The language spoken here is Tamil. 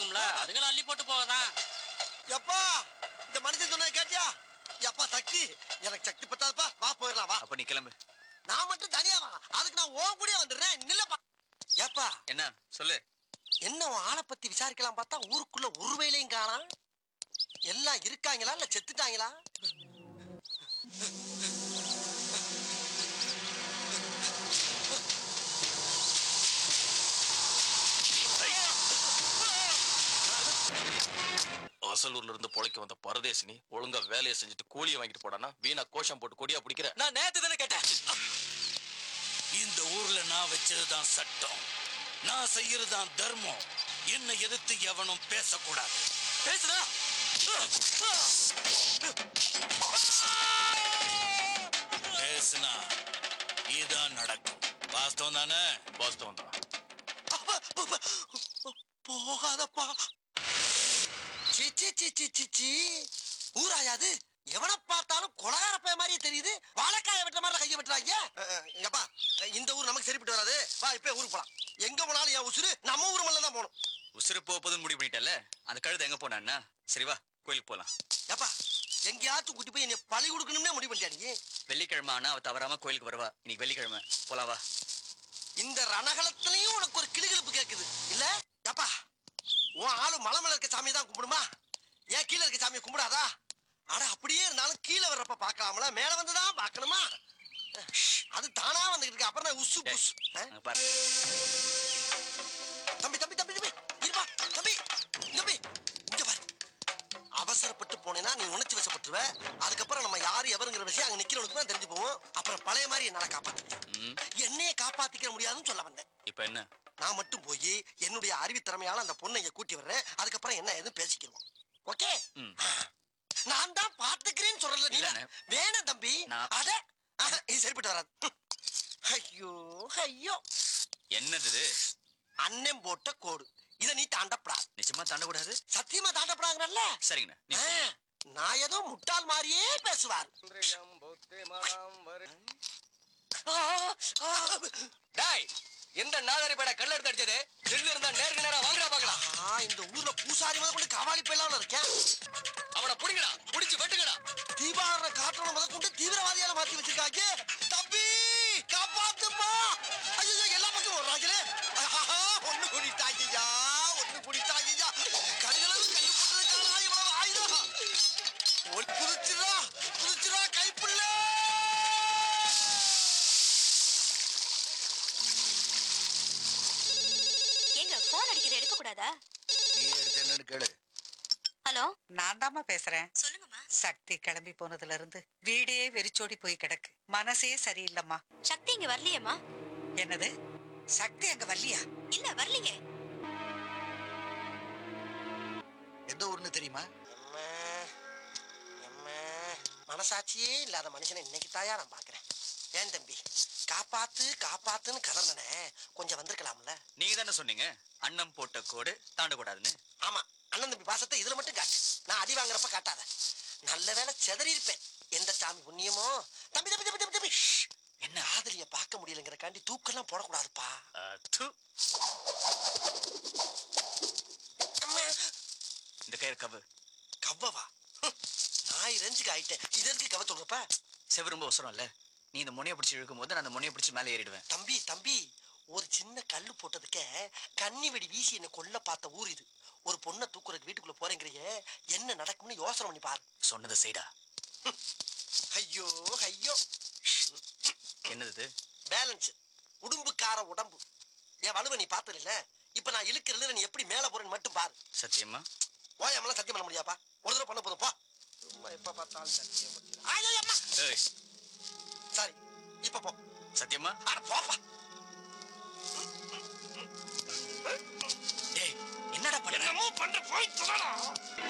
இருக்கும்ல அதுங்களை அள்ளி போட்டு போவதான் எப்பா இந்த மனுஷன் சொன்னதை கேட்டியா எப்பா சக்தி எனக்கு சக்தி பத்தாதப்பா வா போயிடலாம் வா அப்ப நீ கிளம்பு நான் மட்டும் தனியா வா அதுக்கு நான் ஓ கூடயே வந்துடுறேன் நில்லப்பா ஏப்பா என்ன சொல்லு என்ன உன் ஆளை பத்தி விசாரிக்கலாம் பார்த்தா ஊருக்குள்ள ஒரு வேலையும் காணாம் எல்லாம் இருக்காங்களா இல்ல செத்துட்டாங்களா அசலூர்ல இருந்து பொழைக்க வந்த பரதேசினி ஒழுங்கா வேலையை செஞ்சுட்டு கூலியை வாங்கிட்டு போடானா வீணா கோஷம் போட்டு கொடியா பிடிக்கிற நான் நேத்து தானே கேட்டேன் இந்த ஊர்ல நான் வச்சதுதான் சட்டம் நான் செய்யறதுதான் தர்மம் என்னை எதிர்த்து எவனும் பேசக்கூடாது பேசுடா பேசுனா இதான் நடக்கும் வாஸ்தவம் தானே வாஸ்தவம் தான் அப்பா, அப்பா, போகாதப்பா சீ சீ சீ சீ சீ சீ ஊராயாது எவனை பார்த்தாலும் கொலகார பைய மாதிரியே தெரியுது வாழைக்காய வெட்ட மாதிரி கையை வெட்டுறாங்க எப்பா இந்த ஊர் நமக்கு சரிப்பட்டு வராது வா இப்ப ஊருக்கு போலாம் எங்க போனாலும் என் உசுரு நம்ம ஊர் மேல தான் போகணும் உசுறு போகுதுன்னு முடிவு பண்ணிட்டல அந்த கழுதை எங்க போனான்னா சரி வா கோயிலுக்கு போலாம் எப்பா எங்கேயாச்சும் கூட்டி போய் என்னை பழி கொடுக்கணும்னே முடிவு பண்ணிட்டியா நீ வெள்ளிக்கிழமை ஆனா அவ தவறாம கோயிலுக்கு வருவா இன்னைக்கு வெள்ளிக்கிழமை போலாம் வா இந்த ரணகலத்திலையும் உனக்கு ஒரு கிளுகிழப்பு கேக்குது இல்ல எப்பா உன் ஆளு மலை மேல இருக்க சாமியை தான் கும்பிடுமா ஏன் கீழே இருக்க சாமியை கும்பிடாதா அட அப்படியே இருந்தாலும் கீழே வர்றப்ப பார்க்கலாம்ல மேல வந்து தான் பார்க்கணுமா அது தானா வந்துகிட்டு இருக்கு அப்புறம் நான் உசு புசு ஆ? அங்க பாரு தம்பி தம்பி தம்பி தம்பி இருப்பா தம்பி தம்பி இங்க பாரு அவசரப்பட்டு போனேன்னா நீ உணர்ச்சி வசப்பட்டுருவ அதுக்கப்புறம் நம்ம யாரு எவருங்கிற விஷயம் அங்க நிக்கிறவனுக்கு தான் தெரிஞ்சு போவோம் அப்புறம் பழைய மாதிரி என்னால காப்பாத்த ம், என்னையே காப்பாத்திக்க முடியாதுன்னு சொல்ல வந்தேன் இப்ப என்ன நான் மட்டும் போய் என்னுடைய அறிவுத்திறமையால அந்த பொண்ணை இங்க கூட்டி வர்றேன் அதுக்கப்புறம் என்ன எதுவும் பேசிக்கிடுவோம் ஓகே ம். நான் தான் பாத்துக்கிறேன்னு சொல்றல நீ இல்லண்ணே. வேணாம் தம்பி நான்- அட ஆஹா, இது சரிப்பட்டு வராது ம். ஐயோ ஐயோ என்னது இது அண்ணன் போட்ட கோடு இத நீ தாண்டப்படாது நிச்சயமா தாண்டக்கூடாது சத்தியமா தாண்டப்படாங்கல்ல சரிங்கண்ணா நீ ஆ, போ. நான் ஏதோ முட்டாள் மாதிரியே பேசுவார் ஆ, ஆ, டேய் எந்த நாதாரி பேட கல்ல எடுத்து அடிச்சது ஜெல்லு இருந்தா நேருக்கு நேரா வாங்குறா பாக்கலாம் ஆ, இந்த ஊர்ல பூசாரி முதல் கொண்டு கவாலி போயிடலாம்னு இருக்கேன் அவனை புடிங்கடா புடிச்சு வெட்டுங்கடா தீபாவளி காட்டுறவன முதல் கொண்டு தீவிரவாதியால மாத்தி வச்சிருக்காங்க தம்பி காப்பாத்துப்பா ஐயோ எல்லா பக்கம் வர்றாங்களே ஆஹா, ஒண்ணு குடித்தாங்கய்யா ஒண்ணு குடித்தாங்கய்யா கடுகளவு கண்டு போட்டதுக்கான இவ்வளவு ஆயுதம் ஒன் குதிச்சுடா குதிச்சுடா கைப்புள்ள ஏங்க போன் அடிக்கிற எடுக்க கூடாதா நீ எடுத்து என்னன்னு கேளு ஹலோ நான் தாம்மா பேசுறேன் சொல்லுங்கம்மா சக்தி கிளம்பி போனதுல இருந்து வீடே வெறிச்சோடி போய் கிடக்கு மனசே சரியில்லைம்மா சக்தி இங்க வரலையேம்மா என்னது சக்தி அங்க வரலையா இல்ல வரலையே எந்த ஊர்னு தெரியுமா அம்மா, அம்மா, மனசாட்சியே இல்லாத மனுஷனை இன்னைக்கு தாயா நான் பாக்குறேன் ஏன் தம்பி காப்பாத்து காப்பாத்துன்னு கதறனே கொஞ்சம் வந்திருக்கலாம்ல நீங்க தானே சொன்னீங்க அண்ணன் போட்ட கோடு தாண்டக்கூடாதுன்னு ஆமா அண்ணன் தம்பி பாசத்தை இதுல மட்டும் காட்டு நான் அடி வாங்குறப்ப காட்டாத நல்ல வேளை செதறி இருப்பேன் எந்த சாமி புண்ணியமோ தம்பி தம்பி தம்பி தம்பி தம்பி ஷ். என்ன ஆதலிய பார்க்க முடியலங்கிறக்காண்டி தூக்கெல்லாம் போடக்கூடாதுப்பா அஹ், து. அம்மா, இந்த கயிறு கவு கவ்வவா ஹம், நாய் ரெஞ்சுக்கு ஆயிட்டேன் இது எதுக்கு கவ சொல்றப்ப செவு ரொம்ப அவசரம் இல்ல நீ இந்த முனையை பிடிச்சி இழுக்கும் போது நான் அந்த முனையை பிடிச்சி மேலே ஏறிடுவேன் தம்பி தம்பி ஒரு சின்ன கல்லு போட்டதுக்கே கன்னி வெடி வீசி என்ன கொல்ல பார்த்த ஊர் இது ஒரு பொண்ணை தூக்குறதுக்கு வீட்டுக்குள்ள போறேங்கிறியே என்ன நடக்கும்னு யோசனை பண்ணி பாரு சொன்னதை செய்டா ஐயோ ஐயோ என்னது இது? பேலன்ஸ் உடும்புக்கார உடம்பு என் வலுவை நீ பார்த்தது இல்ல இப்ப நான் இழுக்கிறது நீ எப்படி மேல போறேன்னு மட்டும் பாரு சத்தியமா ஓயாமலாம் சத்தியம் பண்ண முடியாப்பா ஒரு தடவை பண்ண போதும் போ சும்மா எப்ப பார்த்தாலும் சத்தியம் பண்ணி- ஐயோ, அம்மா. ஏய் சரி இப்ப போ சத்தியமா அட போப்பா டேய் என்னடா பண்ண என்னமோ பண்ற போய் தொடரா